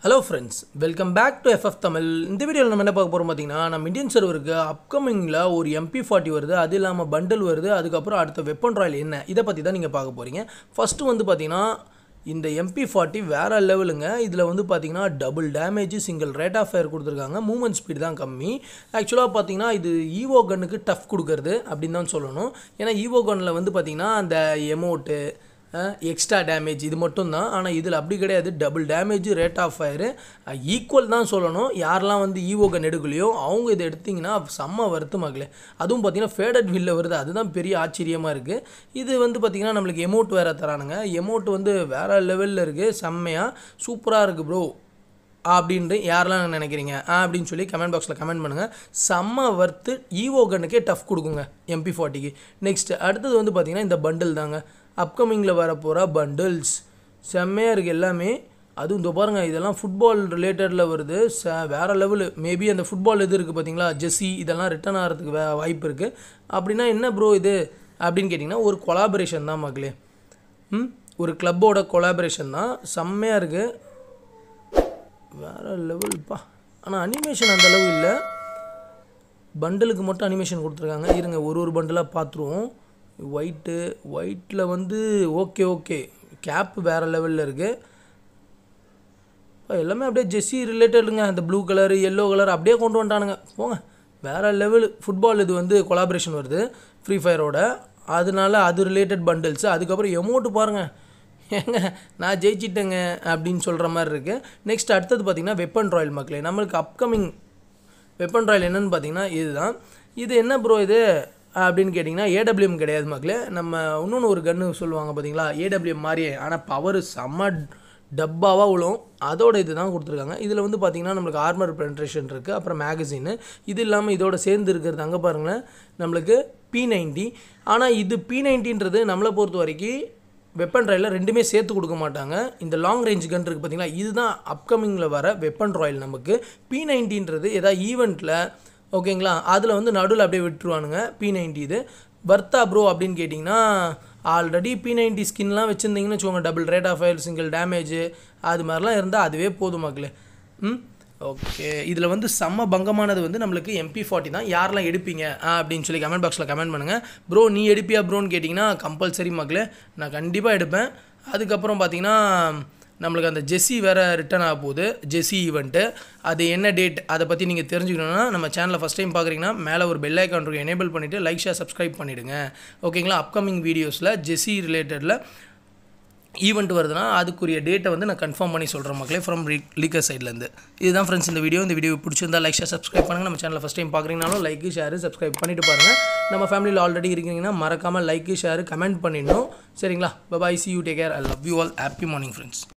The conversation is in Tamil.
hello friends welcome back to FF Tamil இந்த வீடியோவில் நம்ம என்ன பார்க்க போகிறோம் பார்த்தீங்கன்னா நம்ம இந்தியன் சர்வருக்கு அப்கமிங்கில் ஒரு எம்பி ஃபார்ட்டி வருது அது இல்லாமல் பண்டில் வருது அதுக்கப்புறம் அடுத்த வெப்பன் ராயல் என்ன இதை பற்றி தான் நீங்கள் பார்க்க போகிறீங்க ஃபஸ்ட்டு வந்து பார்த்தீங்கன்னா இந்த எம்பி ஃபார்ட்டி வேறு லெவலுங்க இதில் வந்து பார்த்தீங்கன்னா double damage single rate of fire கொடுத்துருக்காங்க மூவ்மெண்ட் ஸ்பீடு தான் கம்மி ஆக்சுவலாக பார்த்தீங்கன்னா இது ஈவோ கன்னுக்கு டஃப் கொடுக்கறது அப்படின்னு தான் சொல்லணும் ஏன்னா ஈவோ கன்னில் வந்து பார்த்தீங்கன்னா அந்த எமோட்டு எக்ஸ்ட்ரா டேமேஜ் இது மட்டும் தான் ஆனால் இதில் அப்படி கிடையாது double damage rate of fire equal தான் சொல்லணும் யாரெல்லாம் வந்து ஈவோ கன் எடுக்கலையோ அவங்க இதை எடுத்திங்கன்னா செம்ம வருத்தமாகல அதுவும் பார்த்தீங்கன்னா ஃபேடட் வில்ல வருது அதுதான் பெரிய ஆச்சரியமாக இருக்குது இது வந்து பார்த்திங்கன்னா நம்மளுக்கு எமௌண்ட் வேறு தரானுங்க எமௌண்ட் வந்து வேறு லெவலில் இருக்குது செம்மையாக சூப்பராக இருக்குது ப்ரோ அப்படின்ட்டு யாரெல்லாம் நினைக்கிறீங்க ஆ அப்படின்னு சொல்லி கமெண்ட் பாக்ஸில் கமெண்ட் பண்ணுங்கள் செம்ம வர்த்து ஈவோ கன்னுக்கே டஃப் கொடுக்குங்க எம்பி ஃபார்ட்டிக்கு நெக்ஸ்ட் அடுத்தது வந்து பார்த்திங்கன்னா இந்த பண்டில் தாங்க அப்கமிங்கில் வரப்போகிற பண்டில்ஸ் செம்மையாக இருக்குது எல்லாமே அதுவும் இந்த பாருங்கள் இதெல்லாம் ஃபுட்பால் ரிலேட்டடில் வருது ச வேறு லெவலு மேபி அந்த ஃபுட்பால் இது இருக்குது பார்த்தீங்களா ஜெஸ்ஸி இதெல்லாம் ரிட்டர்ன் ஆகிறதுக்கு வே வாய்ப்பு இருக்குது அப்படின்னா என்ன ப்ரோ இது அப்படின்னு கேட்டிங்கன்னா ஒரு கொலாபரேஷன் தான் மக்களே ம் ஒரு கிளப்போட கொலாபரேஷன் தான் செம்மையாக இருக்குது வேறு லெவல்ப்பா ஆனால் அனிமேஷன் அந்த அளவு இல்லை பண்டலுக்கு மட்டும் அனிமேஷன் கொடுத்துருக்காங்க இருங்க ஒரு ஒரு பண்டலாக பார்த்துருவோம் ஒயிட்டு ஒயிட்டில் வந்து ஓகே ஓகே கேப் வேறு லெவலில் இருக்குது எல்லாமே அப்படியே ஜெஸ்ஸி ரிலேட்டடுங்க அந்த ப்ளூ கலர் எல்லோ கலர் அப்படியே கொண்டு வந்துட்டானுங்க போங்க வேறு லெவல் ஃபுட்பால் இது வந்து கொலாபரேஷன் வருது ஃப்ரீ ஃபயரோட அதனால அது ரிலேட்டட் பண்டில்ஸ் அதுக்கப்புறம் எமௌண்ட்டு பாருங்கள் ஏங்க நான் ஜெயிச்சிட்டேங்க அப்படின்னு சொல்கிற மாதிரி இருக்குது நெக்ஸ்ட் அடுத்தது பார்த்திங்கன்னா வெப்பன் ராயல் மக்களே நம்மளுக்கு அப்கமிங் வெப்பன் ராயல் என்னென்னு பார்த்தீங்கன்னா இதுதான் இது என்ன ப்ரோ இது அப்படின்னு கேட்டிங்கன்னா ஏடபிள்யூஎம் கிடையாது மக்களே நம்ம இன்னொன்று ஒரு கன்று சொல்லுவாங்க பார்த்தீங்களா ஏடபிள்யூஎம் மாதிரியே ஆனால் பவர் செம்ம டப்பாவாக விழும் அதோட இது தான் கொடுத்துருக்காங்க இதில் வந்து பார்த்திங்கன்னா நம்மளுக்கு ஆர்மர் பென்ட்ரேஷன் இருக்குது அப்புறம் மேகசின்னு இது இல்லாமல் இதோட சேர்ந்து இருக்கிறது அங்கே பாருங்களேன் நம்மளுக்கு பி நைன்ட்டி ஆனால் இது பி நைன்ட்டின்றது நம்மளை பொறுத்த வரைக்கும் வெப்பன் ராயில் ரெண்டுமே சேர்த்து கொடுக்க மாட்டாங்க இந்த லாங் ரேஞ்ச் கன் இருக்குது பார்த்தீங்களா இதுதான் அப்கமிங்கில் வர வெப்பன் ராயல் நமக்கு பி நைன்ட்டின்றது ஏதாவது ஈவெண்ட்டில் ஓகேங்களா அதில் வந்து நடுவில் அப்படியே விட்டுருவானுங்க பி நைன்ட்டி இது பர்த்தா ப்ரோ அப்படின்னு கேட்டிங்கன்னா ஆல்ரெடி பி நைன்ட்டி ஸ்கின்லாம் வச்சுருந்தீங்கன்னு வச்சுக்கோங்க double rate of fire single damage அது மாதிரிலாம் இருந்தால் அதுவே போதும் மக்களே ம் ஓகே இதில் வந்து செம்ம பங்கமானது வந்து நம்மளுக்கு எம்பி ஃபார்ட்டி தான் யாரெல்லாம் எடுப்பீங்க அப்படின்னு சொல்லி கமெண்ட் பாக்ஸில் கமெண்ட் பண்ணுங்கள் ப்ரோ நீ எடுப்பியா ப்ரோன்னு கேட்டிங்கன்னா கம்பல்சரி மக்களே நான் கண்டிப்பாக எடுப்பேன் அதுக்கப்புறம் பார்த்தீங்கன்னா நம்மளுக்கு அந்த ஜெஸ்ஸி வேறு ரிட்டர்ன் ஆக போகுது ஜெஸ்ஸி ஈவெண்ட்டு அது என்ன டேட் அதை பற்றி நீங்கள் தெரிஞ்சுக்கணுன்னா நம்ம சேனலை ஃபஸ்ட் டைம் பார்க்குறீங்கன்னா மேலே ஒரு பெல் ஐக்கான் இருக்கும் எனேபிள் பண்ணிவிட்டு லைக் ஷேர் சப்ஸ்கிரைப் பண்ணிவிடுங்க ஓகேங்களா அப்கமிங் வீடியோஸில் ஜெஸ்ஸி ரிலேட்டடில் ஈவெண்ட் வருதுன்னா அதுக்குரிய டேட்டை வந்து நான் கன்ஃபார்ம் பண்ணி சொல்கிறேன் மக்களே ஃப்ரம் லீக்கர் சைட்லேருந்து இதுதான் ஃப்ரெண்ட்ஸ் இந்த வீடியோ இந்த வீடியோ பிடிச்சிருந்தா லைக் ஷேர் சப்ஸ்கிரைப் பண்ணுங்கள் நம்ம சேனலில் ஃபஸ்ட் டைம் பார்க்குறீங்கனாலும் லைக் ஷேர் சப்ஸ்கிரைப் பண்ணிட்டு பாருங்கள் நம்ம ஃபேமிலியில் ஆல்ரெடி இருக்கீங்கன்னா மறக்காமல் லைக் ஷேர் கமெண்ட் பண்ணிடணும் சரிங்களா bye bye see you take care I love you all happy morning friends